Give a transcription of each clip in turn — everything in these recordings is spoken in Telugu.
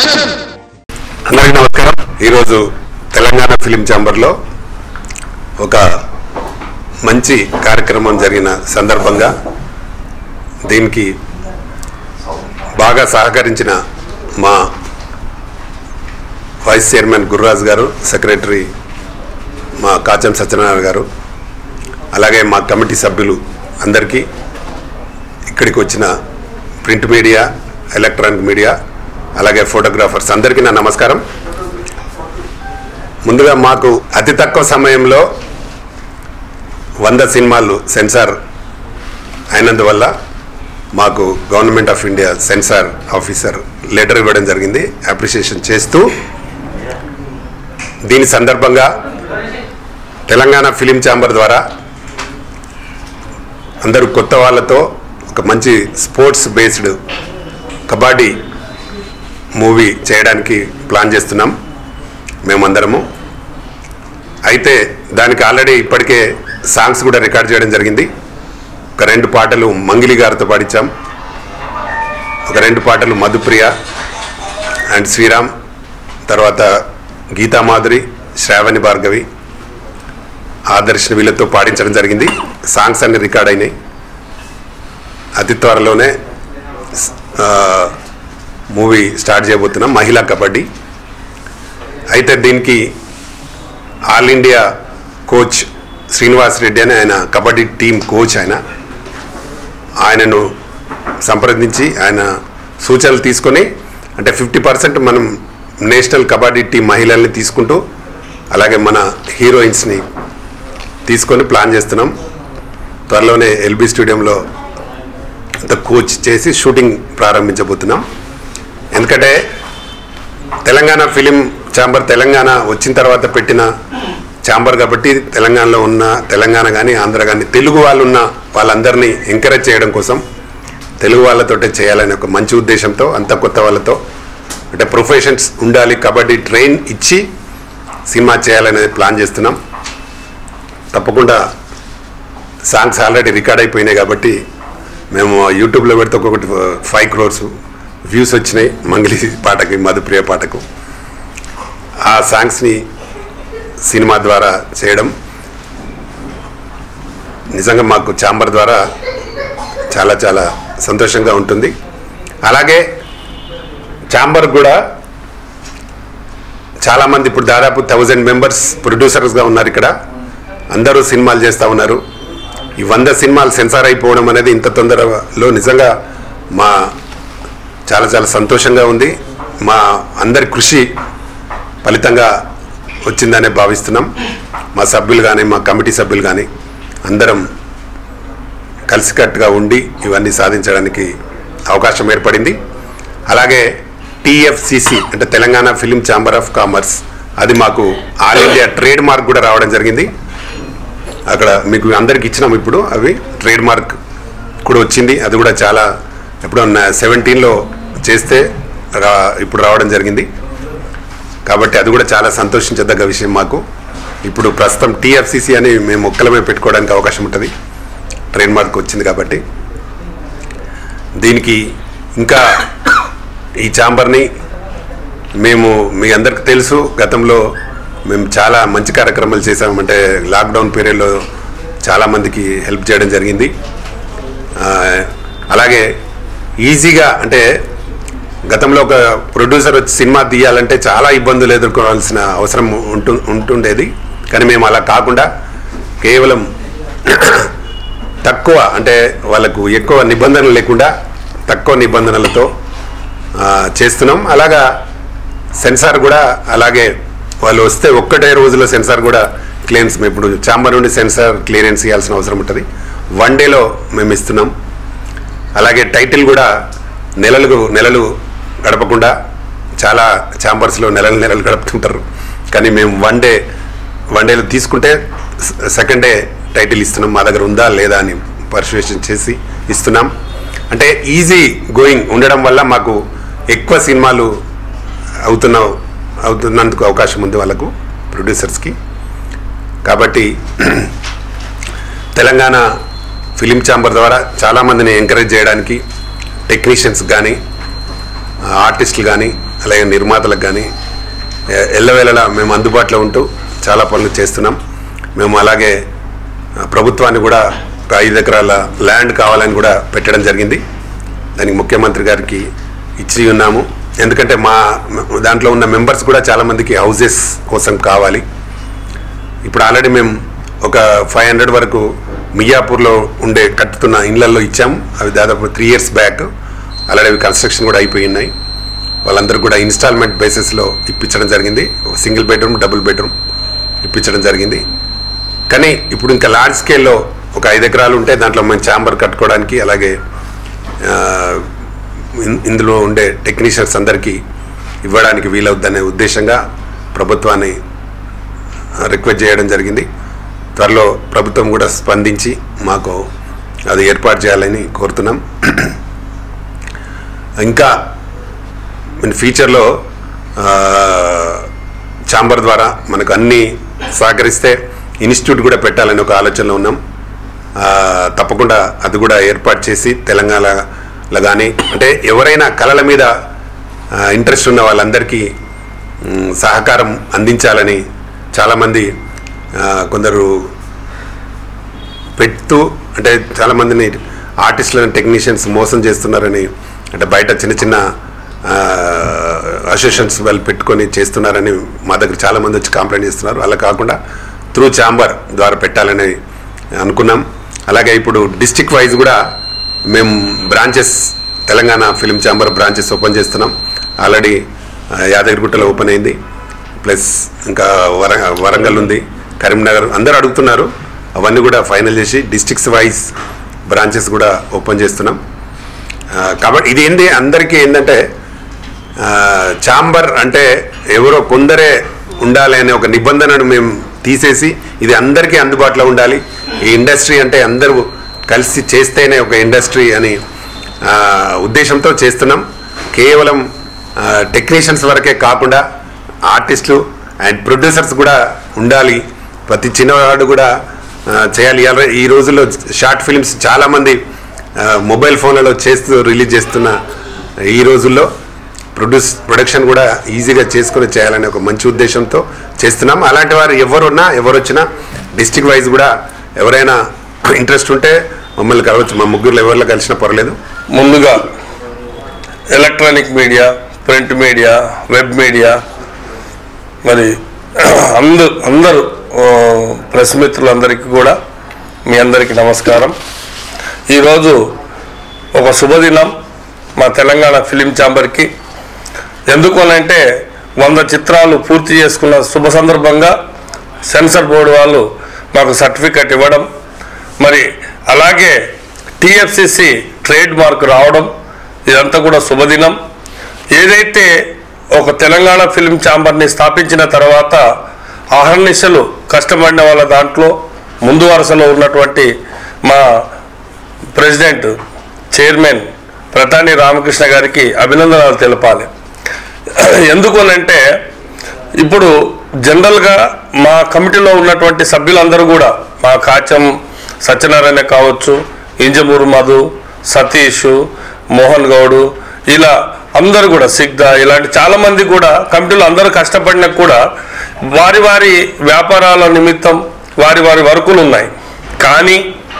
అందరికీ నమస్కారం ఈరోజు తెలంగాణ ఫిలిం ఛాంబర్లో ఒక మంచి కార్యక్రమం జరిగిన సందర్భంగా దీనికి బాగా సహకరించిన మా వైస్ చైర్మన్ గుర్రాజ్ గారు సెక్రటరీ మా కాచం సత్యనారాయణ గారు అలాగే మా కమిటీ సభ్యులు అందరికీ ఇక్కడికి వచ్చిన ప్రింట్ మీడియా ఎలక్ట్రానిక్ మీడియా అలాగే ఫోటోగ్రాఫర్స్ అందరికీ నా నమస్కారం ముందుగా మాకు అతి తక్కువ సమయంలో వంద సినిమాలు సెన్సార్ అయినందువల్ల మాకు government of India censor officer letter ఇవ్వడం జరిగింది అప్రిషియేషన్ చేస్తూ దీని సందర్భంగా తెలంగాణ ఫిలిం ఛాంబర్ ద్వారా అందరూ కొత్త వాళ్ళతో ఒక మంచి స్పోర్ట్స్ బేస్డ్ కబడ్డీ మూవీ చేయడానికి ప్లాన్ చేస్తున్నాం మేమందరము అయితే దానికి ఆల్రెడీ ఇప్పటికే సాంగ్స్ కూడా రికార్డ్ చేయడం జరిగింది ఒక రెండు పాటలు మంగిలి గారితో పాడించాం ఒక రెండు పాటలు మధుప్రియ అండ్ శ్రీరామ్ తర్వాత గీతామాధురి శ్రావణి భార్గవి ఆదర్శ్ వీళ్ళతో పాడించడం జరిగింది సాంగ్స్ అన్ని రికార్డ్ అయినాయి అతి త్వరలోనే ఆ, మూవీ స్టార్ట్ చేయబోతున్నాం మహిళా కబడ్డీ అయితే దీనికి all India coach Srinivas Reddy అని ఆయన కబడ్డీ టీం కోచ్ ఆయన ఆయనను సంప్రదించి ఆయన సూచనలు తీసుకొని అంటే ఫిఫ్టీ పర్సెంట్ మనం నేషనల్ కబడ్డీ టీం మహిళల్ని తీసుకుంటూ అలాగే మన హీరోయిన్స్ని తీసుకొని ప్లాన్ చేస్తున్నాం త్వరలోనే ఎల్బీ స్టేడియంలో అంత కోచ్ చేసి షూటింగ్ ప్రారంభించబోతున్నాం ఎందుకంటే తెలంగాణ ఫిలిం ఛాంబర్ తెలంగాణ వచ్చిన తర్వాత పెట్టిన ఛాంబర్ కాబట్టి తెలంగాణలో ఉన్న తెలంగాణ కానీ ఆంధ్ర కానీ తెలుగు వాళ్ళు ఉన్న వాళ్ళందరినీ ఎంకరేజ్ చేయడం కోసం తెలుగు వాళ్ళతోటే చేయాలనే ఒక మంచి ఉద్దేశంతో అంత కొత్త వాళ్ళతో అంటే ప్రొఫెషన్స్ ఉండాలి కబడ్డీ ట్రైన్ ఇచ్చి సినిమా చేయాలనేది ప్లాన్ చేస్తున్నాం తప్పకుండా సాంగ్స్ ఆల్రెడీ రికార్డ్ అయిపోయినాయి కాబట్టి మేము యూట్యూబ్లో పెడితే ఒక్కొక్కటి ఫైవ్ క్రోర్స్ వ్యూస్ వచ్చినాయి మంగళి పాటకి మధుప్రియ పాటకు ఆ సాంగ్స్ని సినిమా ద్వారా చేయడం నిజంగా మాకు ఛాంబర్ ద్వారా చాలా చాలా సంతోషంగా ఉంటుంది అలాగే ఛాంబర్ కూడా చాలామంది ఇప్పుడు దాదాపు థౌజండ్ మెంబర్స్ ప్రొడ్యూసర్స్గా ఉన్నారు ఇక్కడ అందరూ సినిమాలు చేస్తూ ఉన్నారు ఈ వంద సినిమాలు సెన్సార్ అయిపోవడం అనేది ఇంత తొందరలో నిజంగా మా చాలా చాలా సంతోషంగా ఉంది మా అందరి కృషి ఫలితంగా వచ్చిందనే భావిస్తున్నాం మా సభ్యులు కానీ మా కమిటీ సభ్యులు కానీ అందరం కలిసికట్టుగా ఉండి ఇవన్నీ సాధించడానికి అవకాశం ఏర్పడింది అలాగే టిఎఫ్సిసి అంటే Telangana film chamber of commerce అది మాకు ఆల్ ఇండియా ట్రేడ్ మార్క్ కూడా రావడం జరిగింది అక్కడ మీకు అందరికి ఇచ్చినాం ఇప్పుడు అవి ట్రేడ్ మార్క్ కూడా వచ్చింది అది కూడా చాలా ఎప్పుడో సెవెంటీన్లో చేస్తే రా ఇప్పుడు రావడం జరిగింది కాబట్టి అది కూడా చాలా సంతోషించదగ్గ విషయం మాకు ఇప్పుడు ప్రస్తుతం టీఎఫ్సిసి అని మేము ఒక్కలమే పెట్టుకోవడానికి అవకాశం ఉంటుంది ట్రేడ్ మార్క్ వచ్చింది కాబట్టి దీనికి ఇంకా ఈ ఛాంబర్ని మేము మీ అందరికి తెలుసు గతంలో మేము చాలా మంచి కార్యక్రమాలు చేసామంటే లాక్డౌన్ పీరియడ్లో చాలామందికి హెల్ప్ చేయడం జరిగింది ఆ, అలాగే ఈజీగా అంటే గతంలో ఒక ప్రొడ్యూసర్ వచ్చి సినిమా తీయాలంటే చాలా ఇబ్బందులు ఎదుర్కోవాల్సిన అవసరం ఉంటు ఉంటుండేది కానీ మేము అలా కాకుండా కేవలం తక్కువ అంటే వాళ్ళకు ఎక్కువ నిబంధనలు లేకుండా తక్కువ నిబంధనలతో ఆ, చేస్తున్నాం అలాగా సెన్సార్ కూడా అలాగే వాళ్ళు వస్తే ఒక్కటే రోజులో సెన్సార్ కూడా క్లియరెన్స్ మేము ఇప్పుడు చాంబర్ నుండి సెన్సార్ క్లియరెన్స్ ఇవ్వాల్సిన అవసరం ఉంటుంది వన్ డేలో మేము ఇస్తున్నాం అలాగే టైటిల్ కూడా నెలలు నెలలు గడపకుండా చాలా ఛాంబర్స్లో నెలలు నెలలు గడుపుతుంటారు కానీ మేము వన్ డే వన్ డేలో తీసుకుంటే సెకండ్ డే టైటిల్ ఇస్తున్నాం మా దగ్గర ఉందా లేదా అని పర్సువేషన్ చేసి ఇస్తున్నాం అంటే ఈజీ గోయింగ్ ఉండడం వల్ల మాకు ఎక్కువ సినిమాలు అవుతున్న అవుతున్నందుకు అవకాశం ఉంది వాళ్ళకు ప్రొడ్యూసర్స్కి కాబట్టి తెలంగాణ ఫిలిం ఛాంబర్ ద్వారా చాలామందిని ఎంకరేజ్ చేయడానికి టెక్నీషియన్స్ కానీ ఆర్టిస్టులు కానీ అలాగే నిర్మాతలకు కానీ ఎ- ఎల్లవేళలా మేము అందుబాటులో ఉంటూ చాలా పనులు చేస్తున్నాం మేము అలాగే ఆ, ప్రభుత్వాన్ని కూడా ఒక ఐదు ఎకరాల ల్యాండ్ కావాలని కూడా పెట్టడం జరిగింది దానికి ముఖ్యమంత్రి గారికి ఇచ్చి ఉన్నాము ఎందుకంటే మా దాంట్లో ఉన్న మెంబర్స్ కూడా చాలామందికి హౌసెస్ కోసం కావాలి ఇప్పుడు ఆల్రెడీ మేము ఒక ఫైవ్ హండ్రెడ్ వరకు మియాపూర్లో ఉండే కట్టుతున్న ఇళ్లలో ఇచ్చాము అవి దాదాపు త్రీ ఇయర్స్ బ్యాక్ ఆల్రెడీ అవి కన్స్ట్రక్షన్ కూడా అయిపోయి ఉన్నాయి వాళ్ళందరూ కూడా ఇన్స్టాల్మెంట్ బేసిస్లో ఇప్పించడం జరిగింది ఒక సింగిల్ బెడ్రూమ్ డబుల్ బెడ్రూమ్ ఇప్పించడం జరిగింది కానీ ఇప్పుడు ఇంకా లార్జ్ స్కేల్లో ఒక ఐదు ఎకరాలు ఉంటే దాంట్లో మేము ఛాంబర్ కట్టుకోవడానికి అలాగే ఆ, ఇన్- ఇందులో ఉండే టెక్నీషియన్స్ అందరికీ ఇవ్వడానికి వీలవుద్దనే ఉద్దేశంగా ప్రభుత్వాన్ని రిక్వెస్ట్ చేయడం జరిగింది త్వరలో ప్రభుత్వం కూడా స్పందించి మాకు అది ఏర్పాటు చేయాలని కోరుతున్నాం ఇంకా ఇన్ ఫ్యూచర్లో ఛాంబర్ ద్వారా మనకు అన్ని సహకరిస్తే ఇన్స్టిట్యూట్ కూడా పెట్టాలని ఒక ఆలోచనలో ఉన్నాం ఆ, తప్పకుండా అది కూడా ఏర్పాటు చేసి తెలంగాణలో కానీ అంటే ఎవరైనా కళల మీద ఇంట్రెస్ట్ ఉన్న వాళ్ళందరికీ మ్, సహకారం అందించాలని చాలామంది ఆ, కొందరు పెడుతూ అంటే చాలామందిని ఆర్టిస్టులను టెక్నీషియన్స్ మోసం చేస్తున్నారని అంటే బయట చిన్న చిన్న అసోసియేషన్స్ వాళ్ళు పెట్టుకొని చేస్తున్నారని మా దగ్గర చాలామంది వచ్చి కంప్లైంట్ చేస్తున్నారు అలా కాకుండా త్రూ ఛాంబర్ ద్వారా పెట్టాలని అనుకున్నాం అలాగే ఇప్పుడు డిస్టిక్ వైజ్ కూడా మేము branches Telangana film chamber branches open చేస్తున్నాం ఆల్రెడీ ఆ, యాదగిరిగుట్టలో ఓపెన్ అయింది ప్లస్ ఇంకా వర వరంగల్ ఉంది కరీంనగర్ అందరూ అడుగుతున్నారు అవన్నీ కూడా ఫైనల్ చేసి డిస్ట్రిక్ట్స్ వైజ్ బ్రాంచెస్ కూడా ఓపెన్ చేస్తున్నాం ఆ, కాబట్టి ఇది ఏంది అందరికీ ఏంటంటే ఛాంబర్ అంటే ఎవరో కొందరే ఉండాలి అనే ఒక నిబంధనను మేము తీసేసి ఇది అందరికీ అందుబాటులో ఉండాలి ఈ ఇండస్ట్రీ అంటే అందరూ కలిసి చేస్తేనే ఒక ఇండస్ట్రీ అని ఆ, ఉద్దేశంతో చేస్తున్నాం కేవలం టెక్నీషియన్స్ వరకే కాకుండా ఆర్టిస్టులు అండ్ ప్రొడ్యూసర్స్ కూడా ఉండాలి ప్రతి చిన్నవాడు కూడా ఆ, చేయాలి ఇవాళ ఈ రోజుల్లో షార్ట్ ఫిల్మ్స్ చాలామంది ఆ, మొబైల్ ఫోన్లలో చేస్తూ రిలీజ్ చేస్తున్న ఈ రోజుల్లో ప్రొడ్యూస్ ప్రొడక్షన్ కూడా ఈజీగా చేసుకొని చేయాలనే ఒక మంచి ఉద్దేశంతో చేస్తున్నాం అలాంటి వారు ఎవరున్నా ఎవరు వచ్చినా డిస్టిక్ వైజ్ కూడా ఎవరైనా ఇంట్రెస్ట్ ఉంటే మమ్మల్ని కలవచ్చు మా ముగ్గురు ఎవరిలో కలిసినా పర్లేదు ముందుగా electronic media print media web media మరి అందరు అందరూ ఆ, ప్రెస్ మిత్రులందరికీ కూడా మీ అందరికీ నమస్కారం ఈరోజు ఒక శుభదినం మా తెలంగాణ ఫిలిం ఛాంబర్కి ఎందుకు అనంటే వంద చిత్రాలు పూర్తి చేసుకున్న శుభ సందర్భంగా సెన్సర్ బోర్డు వాళ్ళు మాకు సర్టిఫికెట్ ఇవ్వడం మరి అలాగే టిఎఫ్సిసి ట్రేడ్ మార్క్ రావడం ఇదంతా కూడా శుభదినం ఏదైతే ఒక తెలంగాణ ఫిల్మ్ ఛాంబర్ని స్థాపించిన తర్వాత అహర్నిశలు కష్టపడిన వాళ్ళ దాంట్లో ముందు వరుసలో ఉన్నటువంటి మా ప్రెసిడెంట్ చైర్మన్ ప్రతాని రామకృష్ణ గారికి అభినందనలు తెలపాలి ఎందుకు అనంటే ఇప్పుడు జనరల్గా మా కమిటీలో ఉన్నటువంటి సభ్యులందరూ కూడా మా కాచం సత్యనారాయణ కావచ్చు ఇంజమూరు మధు సతీష్ మోహన్ గౌడు ఇలా అందరూ కూడా సిగ్ధ ఇలాంటి చాలా మంది కూడా కమిటీలో అందరూ కష్టపడినా కూడా వారి వారి వ్యాపారాల నిమిత్తం వారి వారి వర్కులు ఉన్నాయి కానీ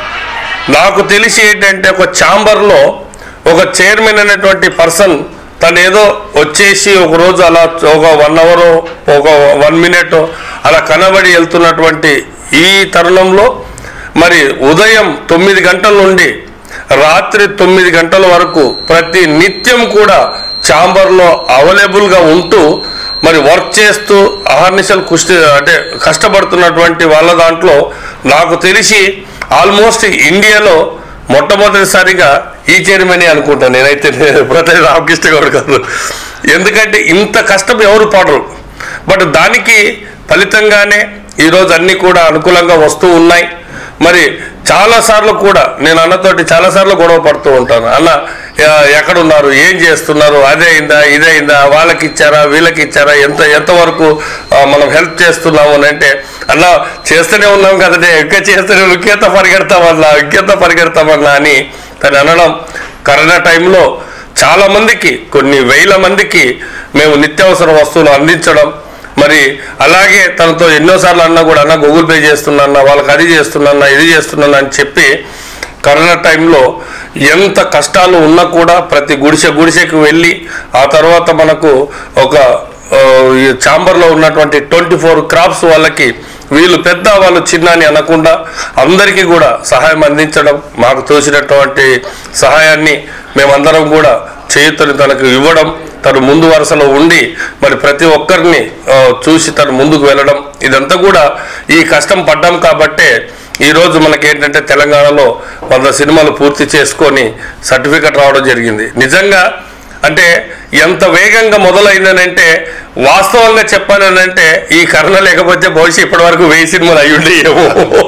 నాకు తెలిసి ఏంటంటే ఒక ఛాంబర్లో ఒక చైర్మన్ అనేటువంటి పర్సన్ తను ఏదో వచ్చేసి ఒక రోజు అలా ఒక వన్ అవర్ ఒక వన్ మినిట్ అలా కనబడి వెళ్తున్నటువంటి ఈ తరుణంలో మరి ఉదయం తొమ్మిది గంటల నుండి రాత్రి తొమ్మిది గంటల వరకు ప్రతి నిత్యం కూడా ఛాంబర్లో అవైలబుల్గా ఉంటూ మరి వర్క్ చేస్తూ అహర్నిశలు కుష్టి అంటే కష్టపడుతున్నటువంటి వాళ్ళ దాంట్లో నాకు తెలిసి ఆల్మోస్ట్ ఇండియాలో మొట్టమొదటిసారిగా ఈ చైర్మన్ అనుకుంటాను నేనైతే ప్రతి రామకృష్ణ గౌడ్ గారు ఎందుకంటే ఇంత కష్టం ఎవరు పడరు బట్ దానికి ఫలితంగానే ఈరోజు అన్నీ కూడా అనుకూలంగా వస్తూ ఉన్నాయి మరి చాలాసార్లు కూడా నేను అన్నతోటి చాలాసార్లు గొడవ పడుతూ ఉంటాను అన్న ఎ- ఎక్కడున్నారు ఏం చేస్తున్నారు అదే అయిందా ఇదే అయిందా వాళ్ళకి ఇచ్చారా వీళ్ళకి ఇచ్చారా ఎంత ఎంతవరకు ఆ, మనం హెల్ప్ చేస్తున్నాము అని అంటే అన్న చేస్తూనే ఉన్నాం కదండి ఇంకా చేస్తూనే ఇంకెంత పరిగెడతామన్నా ఇంకెంత పరిగెడతామన్నా అని తను అనడం కరోనా టైంలో చాలా మందికి కొన్ని వేల మందికి మేము నిత్యావసర వస్తువులు అందించడం మరి అలాగే తనతో ఎన్నోసార్లు అన్నా కూడా అన్న గూగుల్ పే చేస్తున్నా వాళ్ళకి అది చేస్తున్నా ఇది చేస్తున్నా అని చెప్పి కరోనా టైంలో ఎంత కష్టాలు ఉన్నా కూడా ప్రతి గుడిసె గుడిసెకు వెళ్ళి ఆ తర్వాత మనకు ఒక ఆ, ఈ ఛాంబర్లో ఉన్నటువంటి ట్వంటీ ఫోర్ క్రాప్స్ వాళ్ళకి వీళ్ళు పెద్ద వాళ్ళు చిన్న అని అనకుండా అందరికీ కూడా సహాయం అందించడం మాకు తోచినటువంటి సహాయాన్ని మేమందరం కూడా చేయుతని తనకు ఇవ్వడం తను ముందు వరుసలో ఉండి మరి ప్రతి ఒక్కరిని ఆ, చూసి తను ముందుకు వెళ్ళడం ఇదంతా కూడా ఈ కష్టం పడ్డాం కాబట్టే ఈరోజు మనకేంటంటే తెలంగాణలో వంద సినిమాలు పూర్తి చేసుకొని సర్టిఫికెట్ రావడం జరిగింది నిజంగా అంటే ఎంత వేగంగా మొదలైందనంటే వాస్తవంగా చెప్పాలనంటే ఈ కరోనా లేకపోతే బహుశా ఇప్పటి వరకు వెయ్యి సినిమాలు అయి ఉండేయేమో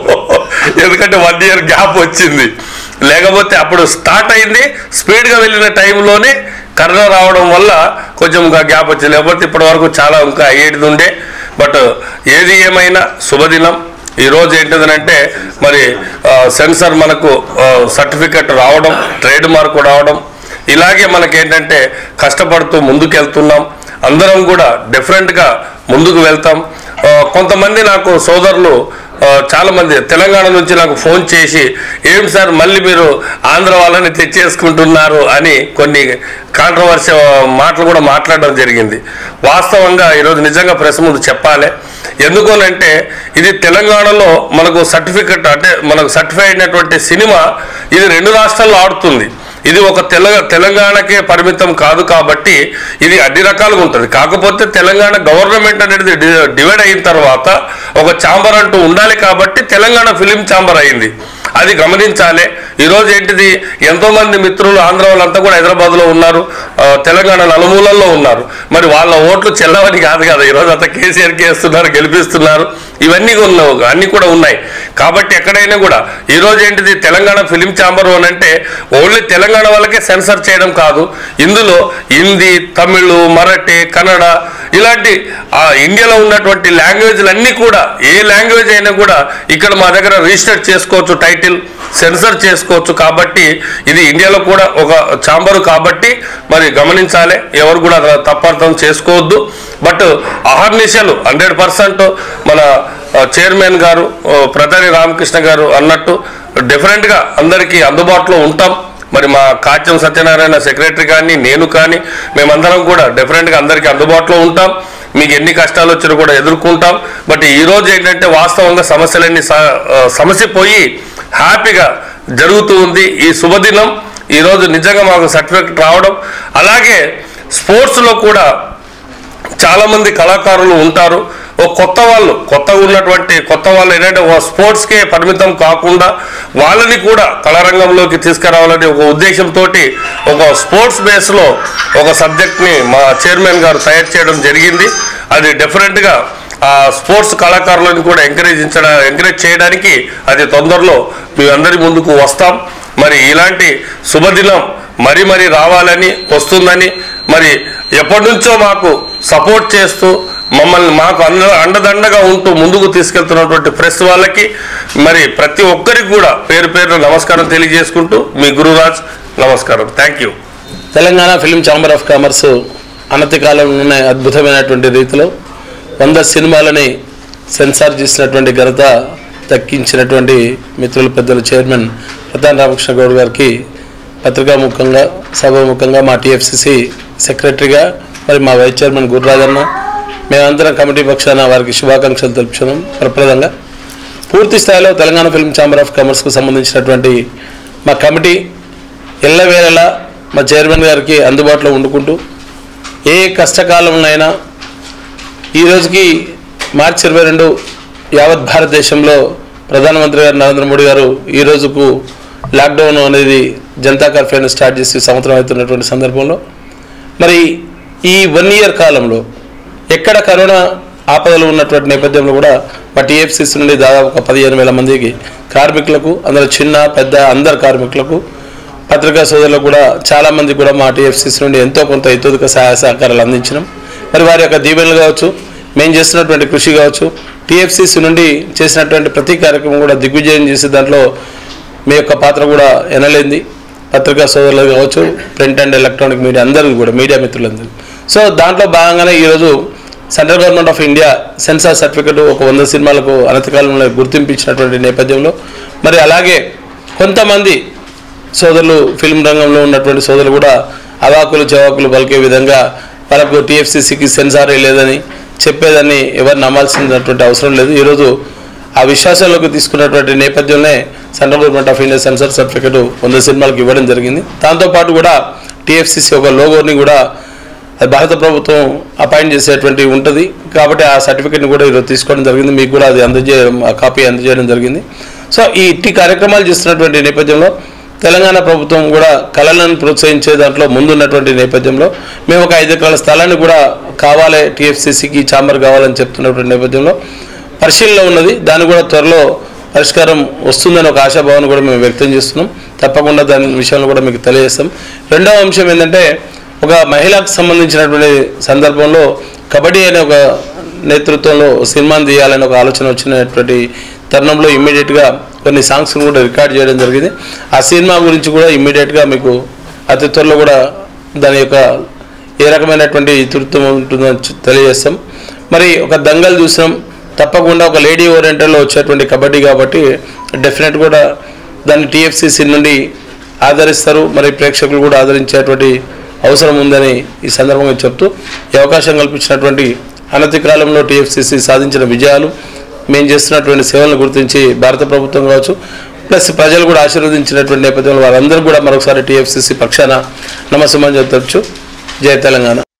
ఎందుకంటే వన్ ఇయర్ గ్యాప్ వచ్చింది లేకపోతే అప్పుడు స్టార్ట్ అయింది స్పీడ్గా వెళ్ళిన టైంలోనే కరోనా రావడం వల్ల కొంచెం ఇంకా గ్యాప్ వచ్చింది లేకపోతే ఇప్పటి వరకు చాలా ఇంకా అయ్యేది ఉండే బట్ ఏది ఏమైనా శుభదినం ఈ రోజు ఏంటిదనంటే మరి ఆ, సెన్సార్ మనకు ఆ, సర్టిఫికెట్ రావడం ట్రేడ్ మార్క్ రావడం ఇలాగే మనకేంటంటే కష్టపడుతూ ముందుకెళ్తున్నాం అందరం కూడా డిఫరెంట్గా ముందుకు వెళ్తాం ఆ, కొంతమంది నాకు సోదరులు ఆ, చాలా మంది తెలంగాణ నుంచి నాకు ఫోన్ చేసి ఏం సార్ మళ్ళీ మీరు ఆంధ్ర వాళ్ళని తెచ్చేసుకుంటున్నారు అని కొన్ని కాంట్రవర్సీ మాటలు కూడా మాట్లాడడం జరిగింది వాస్తవంగా ఈరోజు నిజంగా ప్రెస్ ముందు చెప్పాలి ఎందుకోనంటే ఇది తెలంగాణలో మనకు సర్టిఫికెట్ అంటే మనకు సర్టిఫై అయినటువంటి సినిమా ఇది రెండు రాష్ట్రాల్లో ఆడుతుంది ఇది ఒక తెల తెలంగాణకే పరిమితం కాదు కాబట్టి ఇది అన్ని రకాలుగా ఉంటుంది కాకపోతే తెలంగాణ గవర్నమెంట్ అనేది డి- డివైడ్ అయిన తర్వాత ఒక ఛాంబర్ అంటూ ఉండాలి కాబట్టి తెలంగాణ ఫిలిం ఛాంబర్ అయింది అది గమనించాలి ఈరోజు ఏంటిది ఎంతో మంది మిత్రులు ఆంధ్ర వాళ్ళంతా కూడా హైదరాబాద్లో ఉన్నారు ఆ, తెలంగాణ నలుమూలల్లో ఉన్నారు మరి వాళ్ళ ఓట్లు చెల్లవని కాదు కదా ఈరోజు అంతా కేసీఆర్కి వేస్తున్నారు గెలిపిస్తున్నారు ఇవన్నీ ఉన్నావు అన్నీ కూడా ఉన్నాయి కాబట్టి ఎక్కడైనా కూడా ఈరోజు ఏంటిది తెలంగాణ ఫిలిం ఛాంబర్ అని అంటే ఓన్లీ తెలంగాణ వాళ్ళకే సెన్సర్ చేయడం కాదు ఇందులో హిందీ తమిళ్ మరాఠీ కన్నడ ఇలాంటి ఆ ఇండియాలో ఉన్నటువంటి లాంగ్వేజ్లు అన్నీ కూడా ఏ లాంగ్వేజ్ అయినా కూడా ఇక్కడ మా దగ్గర రిజిస్టర్ చేసుకోవచ్చు టైటిల్ సెన్సర్ చేసుకోవచ్చు కాబట్టి ఇది ఇండియాలో కూడా ఒక ఛాంబరు కాబట్టి మరి గమనించాలి ఎవరు కూడా అలా తప్పర్థం చేసుకోవద్దు బట్ అహర్నిశలు హండ్రెడ్ పర్సెంట్ మన ఆ, చైర్మన్ గారు ఆ, ప్రధాని రామకృష్ణ గారు అన్నట్టు డిఫరెంట్గా అందరికీ అందుబాటులో ఉంటాం మరి మా కాత్యం సత్యనారాయణ సెక్రటరీ కానీ నేను కానీ మేమందరం కూడా డిఫరెంట్గా అందరికీ అందుబాటులో ఉంటాం మీకు ఎన్ని కష్టాలు వచ్చినా కూడా ఎదుర్కొంటాం బట్ ఈ రోజు ఏంటంటే వాస్తవంగా సమస్యలన్నీ స- ఆ, సమస్య పోయి హ్యాపీగా జరుగుతూ ఉంది ఈ శుభదినం ఈరోజు నిజంగా మాకు సర్టిఫికెట్ రావడం అలాగే స్పోర్ట్స్లో కూడా చాలా మంది కళాకారులు ఉంటారు ఓ కొత్త వాళ్ళు కొత్తగా ఉన్నటువంటి కొత్త వాళ్ళు ఏంటంటే ఒక స్పోర్ట్స్కే పరిమితం కాకుండా వాళ్ళని కూడా కళారంగంలోకి తీసుకురావాలనే ఒక ఉద్దేశంతో ఒక స్పోర్ట్స్ బేస్లో ఒక సబ్జెక్ట్ని మా చైర్మన్ గారు తయారు చేయడం జరిగింది అది డెఫినెట్గా ఆ స్పోర్ట్స్ కళాకారులను కూడా ఎంకరేజించడం ఎంకరేజ్ చేయడానికి అది తొందరలో మీ అందరి ముందుకు వస్తాం మరి ఇలాంటి శుభదినం మరి మరి రావాలని వస్తుందని మరి ఎప్పటి నుంచో మాకు సపోర్ట్ చేస్తూ మమ్మల్ని మాకు అండ అండదండగా ఉంటూ ముందుకు తీసుకెళ్తున్నటువంటి ప్రెస్ వాళ్ళకి మరి ప్రతి ఒక్కరికి కూడా పేరు పేరున నమస్కారం తెలియజేసుకుంటూ మీ గురురాజ్ నమస్కారం thank you Telangana film chamber of commerce అనతి కాలంలోనే అద్భుతమైనటువంటి రీతిలో వంద సినిమాలని సెన్సార్ చేసినటువంటి ఘనత దక్కించినటువంటి మిత్రులు పెద్దలు చైర్మన్ ప్రధాన్ రామకృష్ణ గౌడ్ గారికి పత్రికా ముఖంగా సభాముఖంగా మా టీఎఫ్సిసి సెక్రటరీగా మరి మా వైస్ చైర్మన్ గురురాజన్న మేమందరం కమిటీ పక్షాన వారికి శుభాకాంక్షలు తెలుపుతున్నాం ప్రప్రదంగా పూర్తి స్థాయిలో తెలంగాణ ఫిల్మ్ ఛాంబర్ ఆఫ్ కామర్స్కు సంబంధించినటువంటి మా కమిటీ ఎల్లవేళలా మా చైర్మన్ గారికి అందుబాటులో ఉండుకుంటూ ఏ కష్టకాలంలోనైనా ఈ రోజుకి మార్చి ఇరవై రెండు యావత్ భారతదేశంలో ప్రధానమంత్రి గారు నరేంద్ర మోడీ గారు ఈ రోజుకు లాక్డౌన్ అనేది జనతా కర్ఫ్యూని స్టార్ట్ చేసి సంవత్సరం అవుతున్నటువంటి సందర్భంలో మరి ఈ వన్ ఇయర్ కాలంలో ఎక్కడ కరోనా ఆపదలు ఉన్నటువంటి నేపథ్యంలో కూడా మా టీఎఫ్సిసి నుండి దాదాపు ఒక పదిహేను వేల మందికి కార్మికులకు అందులో చిన్న పెద్ద అందరు కార్మికులకు పత్రికా సోదరులకు కూడా చాలామంది కూడా మా టీఎఫ్సిసి నుండి ఎంతో కొంత ఇతోదిక సహాయ సహకారాలు అందించినాం మరి వారి యొక్క దీవెనలు కావచ్చు మేము చేస్తున్నటువంటి కృషి కావచ్చు టీఎఫ్సిసి నుండి చేసినటువంటి ప్రతి కార్యక్రమం కూడా దిగ్విజయం చేసే దాంట్లో మీ యొక్క పాత్ర కూడా ఎనలేంది పత్రికా సోదరులు కావచ్చు ప్రింట్ అండ్ ఎలక్ట్రానిక్ మీడియా అందరూ కూడా మీడియా మిత్రులందరూ సో దాంట్లో భాగంగానే ఈరోజు central government of India censor certificate ఒక వంద సినిమాలకు అనతికాలంలో గుర్తింపు ఇచ్చినటువంటి నేపథ్యంలో మరి అలాగే కొంతమంది సోదరులు ఫిల్మ్ రంగంలో ఉన్నటువంటి సోదరులు కూడా అవాకులు చవాకులు పలికే విధంగా వాళ్ళకు టీఎఫ్సీసీకి సెన్సారే లేదని చెప్పేదాన్ని ఎవరు నమ్మాల్సినటువంటి అవసరం లేదు ఈరోజు ఆ విశ్వాసంలోకి తీసుకున్నటువంటి నేపథ్యంలోనే central government of India censor certificate వంద సినిమాలకు ఇవ్వడం జరిగింది దాంతోపాటు కూడా టీఎఫ్సీసీ ఒక లోగోని కూడా అది భారత ప్రభుత్వం అపాయింట్ చేసేటువంటి ఉంటుంది కాబట్టి ఆ సర్టిఫికేట్ని కూడా ఈరోజు తీసుకోవడం జరిగింది మీకు కూడా అది అందజేయడం ఆ కాపీ అందజేయడం జరిగింది సో ఈ ఇట్టి కార్యక్రమాలు చేస్తున్నటువంటి నేపథ్యంలో తెలంగాణ ప్రభుత్వం కూడా కళలను ప్రోత్సహించే దాంట్లో ముందున్నటువంటి నేపథ్యంలో మేము ఒక ఐదు ఎకరాల స్థలాన్ని కూడా కావాలి టీఎఫ్సీసీకి చాంబర్ కావాలని చెప్తున్నటువంటి నేపథ్యంలో పరిశీలనలో ఉన్నది దాన్ని కూడా త్వరలో పరిష్కారం వస్తుందని ఒక ఆశాభావాన్ని కూడా మేము వ్యక్తం చేస్తున్నాం తప్పకుండా దాని విషయంలో కూడా మీకు తెలియజేస్తాం రెండవ అంశం ఏంటంటే ఒక మహిళకు సంబంధించినటువంటి సందర్భంలో కబడ్డీ అనే ఒక నేతృత్వంలో సినిమాని తీయాలని ఒక ఆలోచన వచ్చినటువంటి తరుణంలో ఇమ్మీడియట్గా కొన్ని సాంగ్స్ని కూడా రికార్డ్ చేయడం జరిగింది ఆ సినిమా గురించి కూడా ఇమ్మీడియట్గా మీకు అతి త్వరలో కూడా దాని యొక్క ఏ రకమైనటువంటి ఇతృత్వం ఉంటుందో చ- తెలియజేస్తాం మరి ఒక దంగల్ చూసాం తప్పకుండా ఒక లేడీ ఓరియంటల్లో వచ్చేటువంటి కబడ్డీ కాబట్టి డెఫినెట్ కూడా దాన్ని టీఎఫ్సిసి నుండి ఆదరిస్తారు మరి ప్రేక్షకులు కూడా ఆదరించేటువంటి అవసరం ఉందని ఈ సందర్భంగా చెప్తూ ఈ అవకాశం కల్పించినటువంటి అనతి కాలంలో టీఎఫ్సిసి సాధించిన విజయాలు మేము చేస్తున్నటువంటి సేవలను గుర్తించి భారత ప్రభుత్వం కావచ్చు ప్లస్ ప్రజలు కూడా ఆశీర్వదించినటువంటి నేపథ్యంలో వారందరూ కూడా మరొకసారి టీఎఫ్సిసి పక్షాన నమస్సుమని చెప్పచ్చు జయ తెలంగాణ